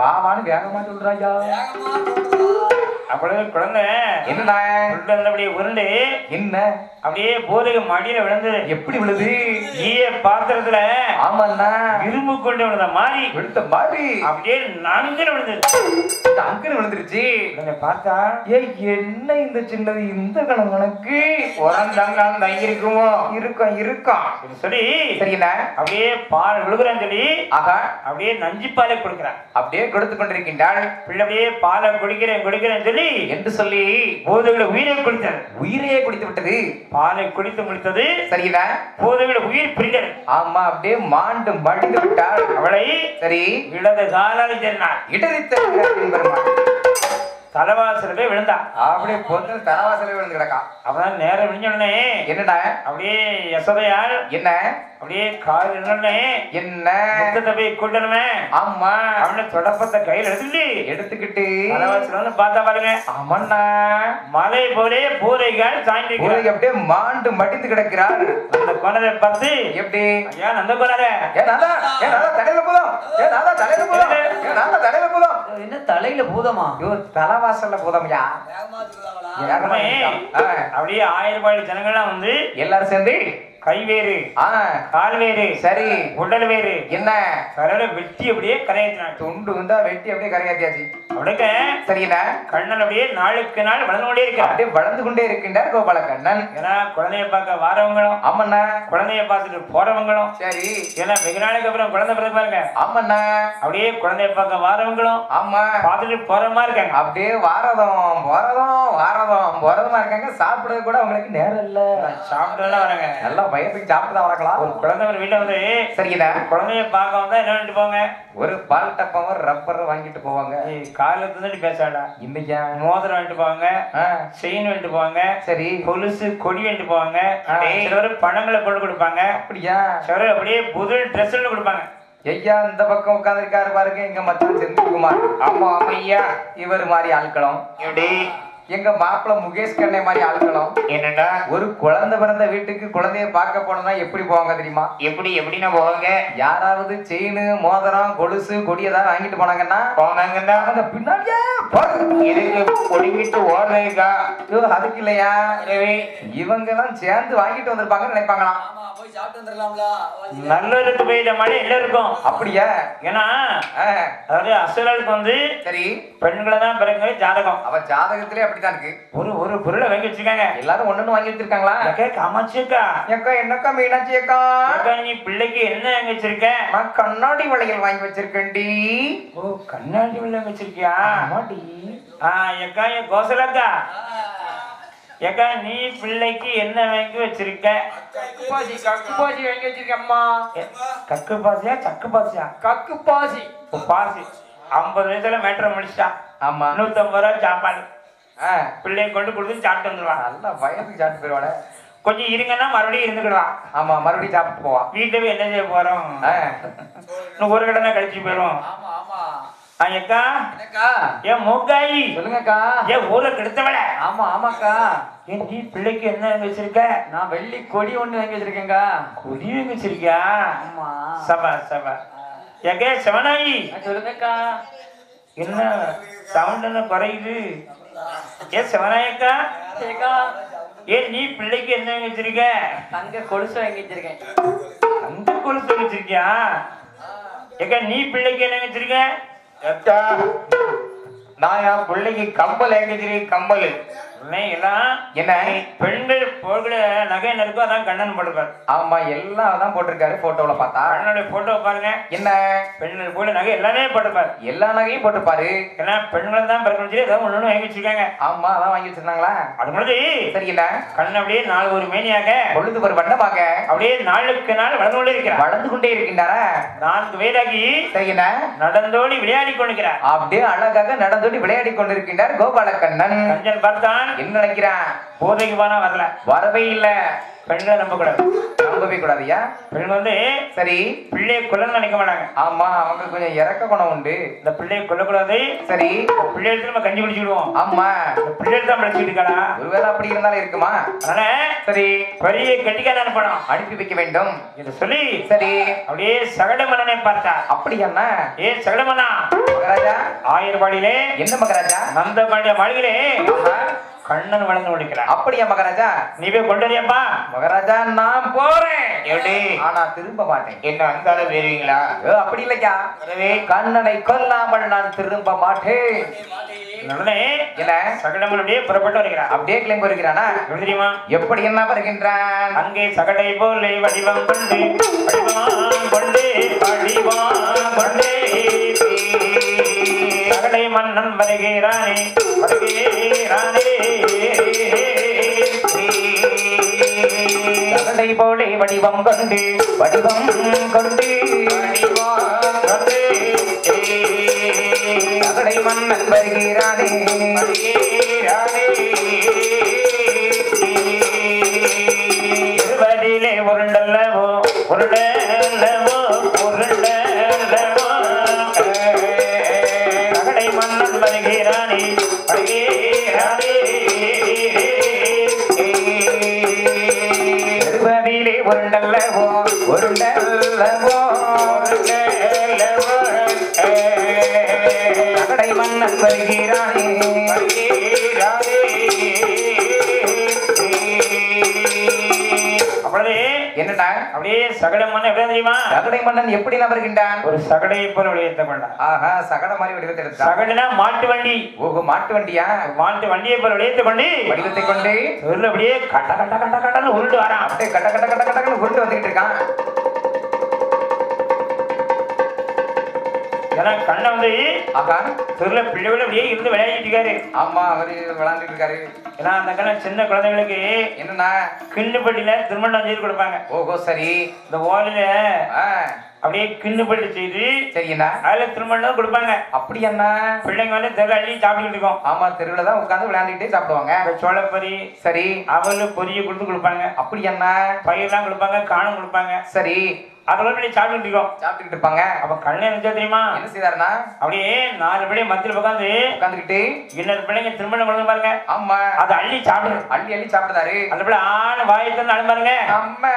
வாவான்னு வேகமா சொல்றாயா அப்படியே குழந்தை என்ன உள்ள இருந்து அப்படியே உருண்டு என்ன அப்படியே போதைக்கு மடியில விழுந்தது எப்படி விழுது ஈய பாத்திரத்துல ஆமாண்ணா இரும்பு கொண்டு விழுந்த மாதிரி விழுத்த மாதிரி அப்படியே நன்கு விழுந்தது அங்கன விழுந்துருச்சு கொஞ்சம் பார்த்தா ஏய் என்ன இந்த சின்னது இந்த கணம் கணக்கு உரந்தாங்க தங்கி இருக்குமோ இருக்கும் இருக்கும் அப்படின்னு சொல்லி சரிண்ணா அப்படியே பால் விழுகுறேன்னு சொல்லி ஆகா அப்படியே நஞ்சு பாலை கொடுக்குறான் அப்படியே கொடுத்து கொண்டிருக்கின்றாள் பிள்ளை அப்படியே பாலை குடிக்கிறேன் குடிக்கிறேன்னு சொல்லி என்று சொல்லி போதைகளை உயிரை குடித்தது உயிரையே குடித்து விட்டது பாலை குடித்து முடித்தது சரிண்ணா போதைகளை உயிர் பிரிந்தது ஆமா அப்படியே மாண்டு மடிந்து விட்டாள் அவளை சரி இடது காலால் சென்றான் இடறித்த பெருமாள் தலைவாசல போய் விழுந்தான் அப்படியே பொண்ணு தலவாசல விழுந்து கிடக்கா அவன் நேரம் விழிஞ்ச உடனே என்னடா அப்படியே யசோதையால் என்ன அப்படியே கால் இருந்தோடனே என்ன முத்தத்தை போய் கூட்டணுமே ஆமா அவனை தொடப்பத்தை கையில் எடுத்துட்டு எடுத்துக்கிட்டு தலைவாசல வந்து பார்த்தா பாருங்க ஆமண்ணா மலை போலே பூரைகள் சாய்ந்திருக்கிறார் ஊருக்கு அப்படியே மாண்டு மடிந்து கிடக்கிறாள் அந்த கொனதை பார்த்து எப்படி ஐயா நந்த கொனதை ஏ நாதா ஏ நாதா தலையில போதும் ஏ நாதா தலையில போதும் ஏ நாதா தலையில போதும் என்ன தலையில பூதமா ஐயோ தலைவாசல்ல போதும்யா அப்புறமே அப்படியே ஆயிரம் ரூபாய் ஜனங்கள்லாம் வந்து எல்லாரும் சேர்ந்து கை வேறு ஆ கால் வேறு சரி உடல் வேறு என்ன கரையில வெட்டி அப்படியே கரையேற்றினாங்க துண்டு வந்தா வெட்டி அப்படியே கரையாத்தியாச்சு அவனுக்கு சரிண்ணா கண்ணன் அப்படியே நாளுக்கு நாள் வளர்ந்து கொண்டே இருக்கிறான் அப்படியே வளர்ந்து கொண்டே இருக்கின்றார் கோபாலக்கண்ணன் ஏன்னா குழந்தைய பார்க்க வாரவங்களும் ஆமண்ணா குழந்தைய பார்த்துட்டு போறவங்களும் சரி ஏன்னா வெகு நாளைக்கு அப்புறம் குழந்தை பிறகு பாருங்க ஆமண்ணா அப்படியே குழந்தைய பார்க்க வாரவங்களும் ஆமா பார்த்துட்டு போறமா இருக்காங்க அப்படியே வாரதம் போறதும் வாரதம் போறதுமா இருக்காங்க சாப்பிடுறது கூட அவங்களுக்கு நேரம் இல்ல சாப்பிட்டு வராங்க நல்லா பயத்துக்கு சாப்பிட்டு தான் வராங்களா ஒரு குழந்தை ஒரு வீட்டுல வந்து சரிங்கண்ணா குழந்தைய பார்க்க வந்தா என்ன பண்ணிட்டு போங்க ஒரு பால் டப்பாவும் ரப்பர் வாங்கிட்டு போவாங்க ஏய், காலைல தந்துட்டு பேசாடா இன்னைக்கா மோதிரம் வாங்கிட்டு போவாங்க ஆ, செயின் வாங்கிட்டு போவாங்க சரி கொலுசு கொடி வாங்கிட்டு போவாங்க ஆ. சிலர் பணங்களை கொண்டு கொடுப்பாங்க அப்படியா சிலர் அப்படியே புது ட்ரெஸ் கொடுப்பாங்க ஐயா இந்த பக்கம் உட்காந்துருக்காரு பாருங்க எங்க மச்சான் செந்தில்குமார் ஆமா ஆமா ஐயா இவர் மாதிரி ஆட்களும் இப்படி எங்க மாப்பிள்ள முகேஷ் கண்ணே மாதிரி ஆட்களும் என்னடா ஒரு குழந்தை பிறந்த வீட்டுக்கு குழந்தைய பார்க்க போனோம்னா எப்படி போவாங்க தெரியுமா எப்படி எப்படின்னா போவாங்க யாராவது செயின் மோதிரம் கொலுசு கொடி ஏதாவது வாங்கிட்டு போனாங்கன்னா போனாங்கன்னா அவங்க பின்னாடியே போறது. எதுக்கு ஒடுங்கிட்டு ஓடுறதுக்கா ஐயோ, அதுக்கு இல்லையா இவங்க எல்லாம் சேர்ந்து வாங்கிட்டு வந்திருப்பாங்கன்னு நினைப்பாங்களாம் ஆமா போய் சாப்பிட்டு வந்துடலாம்ல நல்லருக்கு போயிட்ட மாதிரி எல்லாருக்கும் அப்படியா ஏன்னா ஆ, அதாவது அசுரலுக்கு வந்து சரி பெண்களை தான் பிறகு ஜாதகம் அவ ஜாதகத்திலே அப்படித்தான் இருக்கு ஒரு ஒரு பொருளை வாங்கி வச்சிருக்காங்க எல்லாரும் ஒண்ணு வாங்கி வச்சிருக்காங்களா அக்கா காமாட்சியக்கா ஏக்கா என்னக்கா மீனாட்சி அக்கா அக்கா நீ பிள்ளைக்கு என்ன வாங்கி வச்சிருக்க நான் கண்ணாடி வளையல் வாங்கி வச்சிருக்கேன்டி ஓ கண்ணாடி உள்ள வச்சிருக்கியா ஆமாடி ஆ எக்கா என் கோசலக்கா எக்கா நீ பிள்ளைக்கு என்ன வாங்கி வச்சிருக்க பாசி கக்கு பாசி வாங்கி வச்சிருக்கேன் அம்மா எ- கக்கு பாசியா சக்கு பாசியா கக்கு பாசி ஓ, பாசி ஐம்பது வயசுல மேட்ரை முடிச்சிட்டா ஆமா நூத்தம்பது ரூபா சாப்பாடு ஆ, பிள்ளைய கொண்டு கொடுத்து சாப்பிட்டு வந்துடுவான் நல்லா வயதுக்கு சாப்பிட்டு போயிடுவாளே கொஞ்சம் இருங்கன்னா மறுபடியும் இருந்துக்கிடலாம் ஆமா மறுபடியும் சாப்பிட்டு போவா வீட்டுல போய் என்ன செய்ய போறோம் ஆ, இன்னும் ஒரு கடனை கழிச்சு போயிடும் ஆமா ஆமா ஆ எக்கா என்னக்கா ஏன் மூக்காயி சொல்லுங்கக்கா ஏன் ஊரை கெடுத்தவள ஆமா ஆமாக்கா ஏன் நீ பிள்ளைக்கு என்ன வாங்கி வச்சிருக்க நான் வெள்ளி கொடி ஒண்ணு வாங்கி வச்சிருக்கேங்க கொடி வாங்கி வச்சிருக்கியா ஆமா சபா சபா எங்கே சிவனாயி ஆ, சொல்லுங்கக்கா என்ன சவுண்ட் என்ன குறையுது ஏன் சிவனாயக்கா ஏக்கா ஏன் நீ பிள்ளைக்கு என்ன வாங்கி வச்சிருக்க தங்க கொலுசு வாங்கி வச்சிருக்கேன் அந்த கொலுசு வச்சிருக்கியா ஏக்கா நீ பிள்ளைக்கு என்ன வச்சிருக்க அக்கா நான் என் பிள்ளைக்கு கம்பல் வாங்கி வச்சிருக்கேன் கம்பல் எல்லாம் என்ன பெண்கள் போடுற நகை என்ன இருக்கோ அதான் கண்ணன் போட்டுப்பாரு ஆமா எல்லாம் அதான் போட்டிருக்காரு போட்டோல பார்த்தா கண்ணனுடைய போட்டோ பாருங்க என்ன பெண்கள் போல நகை எல்லாமே போட்டுப்பாரு எல்லா நகையும் போட்டிருப்பாரு ஏன்னா பெண்களை தான் பிறக்கணும் சொல்லி ஏதாவது ஒண்ணு ஒண்ணு வாங்கி வச்சிருக்காங்க ஆமா அதான் வாங்கி வச்சிருந்தாங்களா அது மாதிரி சரி என்ன கண் அப்படியே நாலு ஒரு மேனியாக பொழுது ஒரு வண்ணமாக அப்படியே நாளுக்கு நாள் வளர்ந்து கொண்டே இருக்கிறார் வளர்ந்து கொண்டே இருக்கின்றாரா நான்கு வயதாகி சரி என்ன நடந்தோடி விளையாடி கொண்டிருக்கிறார் அப்படியே அழகாக நடந்தோடி விளையாடி கொண்டிருக்கின்றார் கோபாலக்கண்ணன் கஞ்சன் பார்த்தான் என்ன நினைக்கிறான் போதைக்கு போனா வரல வரவே இல்ல பெண்களை நம்ப கூடாது நம்பவே கூடாதுயா பெண்கள் வந்து சரி பிள்ளையை கொல்லன்னு நினைக்க மாட்டாங்க ஆமா அவங்களுக்கு கொஞ்சம் இறக்க குணம் உண்டு இந்த பிள்ளையை கொல்லக்கூடாது சரி பிள்ளை எடுத்து நம்ம கஞ்சி குடிச்சுடுவோம் ஆமா இந்த பிள்ளை எடுத்து தான் படிச்சுட்டு இருக்காளா ஒருவேளை அப்படி இருந்தாலும் இருக்குமா அதனால சரி பெரிய கட்டிக்கார அனுப்பணும் அனுப்பி வைக்க வேண்டும் என்று சொல்லி சரி அப்படியே சகட மன்னனை பார்த்தா அப்படி என்ன ஏ சகட மன்னா மகாராஜா ஆயிரபாடியிலே என்ன மகாராஜா நந்த பாண்டிய மாளிகையிலே ஆஹா, கண்ணன் வளர்ந்து முடிக்கிறான் அப்படியா மகாராஜா நீ போய் கொண்டறியப்பா மகாராஜா நான் போறேன் எப்படி ஆனா திரும்ப மாட்டேன் என்ன அந்த அளவு வருவீங்களா ஏ, அப்படி இல்லையா கண்ணனை கொல்லாமல் நான் திரும்ப மாட்டேன் உடனே இல்ல சகடமன் அப்படியே புறப்பட்டு வருகிறான் அப்படியே கிளம்பி வருகிறானா எப்படி தெரியுமா எப்படி என்ன வருகின்றான் அங்கே சகடை போலே வடிவம் கொண்டு வடிவம் கொண்டே வடிவம் கொண்டே சகடை மன்னன் வருகிறானே வருகிறானே தகடை போலே வடிவம் கொண்டு வடிவம் கொண்டு வடிவம் கொண்டே தகடை மன்னன் வருகிறானே திருவடியிலே உருண்டல்லவோ உருண்டல்லவோ உருண்டல்லவோ தகடை மன்னன் வருகிறானே வருகிறானே திருவடியிலே உருண்டல்லவோ உருண்டல்லவோ உருண்டல்லவோ தகடை மன்னன் வருகிறானே அப்படியே என்னடா அப்படியே சகட மன்னன் எப்படி தெரியுமா தகடை மன்னன் எப்படி வருகின்றான் ஒரு சகடையை போல வெளியேற்ற கொண்டான் ஆஹா சகட மாதிரி வடிவத்தை எடுத்தான் சகடுனா மாட்டு வண்டி ஓஹோ மாட்டு வண்டியா மாட்டு வண்டியை போல வெளியேற்ற கொண்டு வடிவத்தை கொண்டு சொல்ல அப்படியே கட்ட கட்ட கட்ட கட்டன்னு உருண்டு வரான் அப்படியே கட்ட கட்ட கட்ட கட்டன்னு உருண்டு வந்துகிட்டு இருக்கான் ஏன்னா கண்ணை வந்து ஆஹா சொல்ல பிள்ளைகள் அப்படியே இருந்து விளையாடிட்டு இருக்காரு ஆமா அவரு விளையாண்டுட்டு இருக்காரு ஏன்னா அந்த கண்ண சின்ன குழந்தைங்களுக்கு என்னண்ணா கிண்ணுப்பட்டியில திருமணம் செய்து கொடுப்பாங்க ஓஹோ சரி இந்த ஓலையில ஆ அப்படியே கிண்ணுப்பட்டு செய்து சரிண்ணா அதுல திருமணம் கொடுப்பாங்க அப்படி என்ன பிள்ளைங்க வந்து தெரு அள்ளி சாப்பிட்டுக்கிட்டு இருக்கோம் ஆமா தெருவுல தான் உட்கார்ந்து விளையாண்டுக்கிட்டே சாப்பிடுவாங்க அந்த சோளப்பொரி சரி அவலு பொரிய கொடுத்து கொடுப்பாங்க அப்படி என்ன பயிரெல்லாம் கொடுப்பாங்க காணும் கொடுப்பாங்க சரி அதெல்லாம் பண்ணி சாப்பிட்டுட்டு இருக்கோம் சாப்பிட்டுக்கிட்டு இருப்பாங்க அப்ப கண்ணை நினைச்சா தெரியுமா என்ன செய்தாருன்னா அப்படியே நாலு பிள்ளை மத்தியில் உட்காந்து உட்காந்துக்கிட்டு இன்னொரு பிள்ளைங்க திருமணம் கொண்டு பாருங்க ஆமா அதை அள்ளி சாப்பிடு அள்ளி அள்ளி சாப்பிடுதாரு அந்த பிள்ளை ஆண் வாயத்தில் அழு பாருங்க அம்மா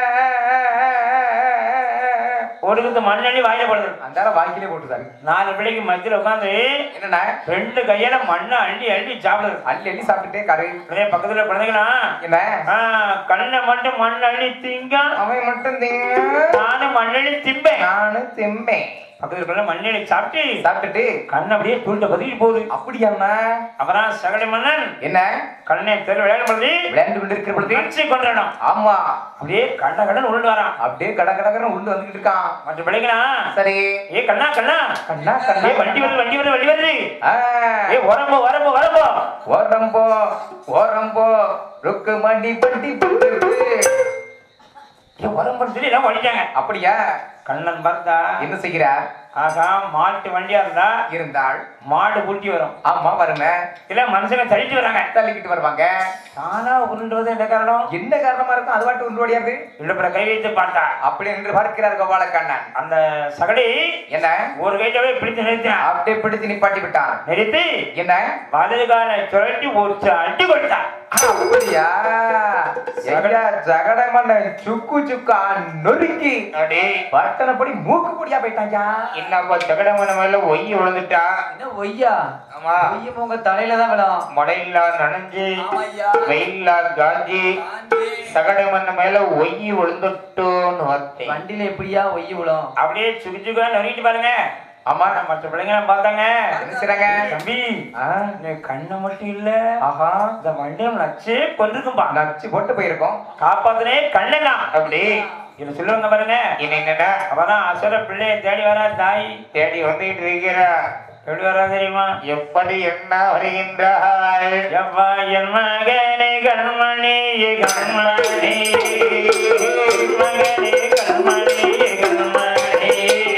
ஒடுக்குது மண்ணள்ளி வாயில போடுது அந்தால வாய்க்கிலே போட்டுதாரு நாலு பிள்ளைக்கு மத்தியில் உட்காந்து என்னண்ணா ரெண்டு கையால மண்ணை அள்ளி அள்ளி சாப்பிடுது அள்ளி அள்ளி சாப்பிட்டுட்டே கரு அப்படியே பக்கத்துல குழந்தைங்களா என்ன கண்ணை மட்டும் மண் அள்ளி திங்க அவன் மட்டும் திங்க நானும் மண்ணள்ளி திம்பேன் நானு திம்பேன் பக்கத்துல குழந்தை மண்ணள்ளி சாப்பிட்டு சாப்பிட்டுட்டு கண்ணை அப்படியே தூண்ட பதுக்கிட்டு போகுது அப்படி அண்ணா அப்புறம் சகடி மன்னன் என்ன கண்ணை தெரு விளையாடும் பொழுது விளையாண்டு கொண்டு இருக்கிற பொழுது அடிச்சு கொண்டுடணும் ஆமா அப்படியே கண்ண கண்ணன் உருண்டு வரான் அப்படியே கட கடகரன்னு உண்டு வந்துகிட்டு இருக்கான் மற்ற பிள்ளைங்களா சரி ஏ கண்ணா கண்ணா கண்ணா ஏ கண்ணா வண்டி வருது வண்டி வருது வண்டி வருது ஆ, ஏ வரம்போ வரம்போ வரம்போ ஓரம்போ ஓரம்போ ருக்கு மண்டி பண்டி பண்றது ஏ வரம்போ சொல்லி எல்லாம் ஓடிட்டாங்க அப்படியா கண்ணன் பார்த்தா என்ன செய்கிறார் ஆகா மாட்டு வண்டியா இருந்தா இருந்தால் மாடு பூட்டி வரும் ஆமா வருங்க இல்ல மனுஷங்க தள்ளிட்டு வராங்க தள்ளிக்கிட்டு வருவாங்க தானா உருண்டுவது என்ன காரணம் என்ன காரணமா இருக்கும் அது பாட்டு உண்டு ஓடியாது இழுப்புற கை வைத்து பார்த்தா அப்படி என்று பார்க்கிறார் கோபாலக்கண்ணன் அந்த சகடி என்ன ஒரு கையிலவே பிடித்து நிறுத்தினான் அப்படியே பிடித்து நிப்பாட்டி விட்டான் நிறுத்தி என்ன வலது காலை சுழட்டி ஒரு அடி கொடுத்தான் அப்படியா எங்கடா ஜகடமண்ண சுக்கு சுக்கா நொறுக்கி அடே பட்டனப்படி மூக்கு பொடியா போயிட்டாங்க என்னப்பா சகடமன மேல ஒய்ய விழுந்துட்டா என்ன ஒய்யா ஆமா ஒய்யும் உங்க தலையில தான் விடும் மழையில்லா நனைஞ்சு ஆமாய்யா வெயில்லா காஞ்சி சகடமன மேல ஒய்யி விழுந்துட்டோன்னு வார்த்தை வண்டியில எப்படியா ஒய்ய விடும் அப்படியே சுக்கு சுக்கா நொறுக்கிட்டு பாருங்க ஆமா மற்ற பிள்ளைங்க பார்த்தாங்க என்ன செய்றாங்க தம்பி ஆ, இந்த கண்ணு மட்டும் இல்ல ஆஹா இந்த வண்டியை நச்சு கொண்டிருக்கும்பா நச்சு போட்டு போயிருக்கோம் காப்பாத்துனே கண்ணெல்லாம் அப்படி இத சொல்லுவாங்க பாருங்க என்ன என்னடா அப்பதான் அசுர பிள்ளைய தேடி வரா தாய் தேடி வந்துகிட்டு இருக்கிறா எப்படி வரா தெரியுமா எப்படி என்ன வருகின்றாள் எவ்வா என் மகனே கண்மணி கண்மணி மகனே கண்மணி கண்மணி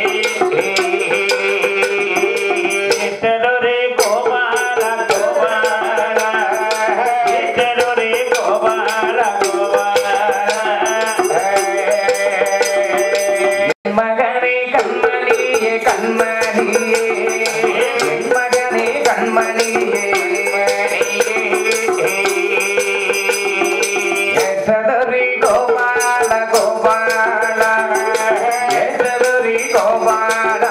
இத்தலொரு கோபால கோபால இத்தலொரு கோபால கோபால வாழ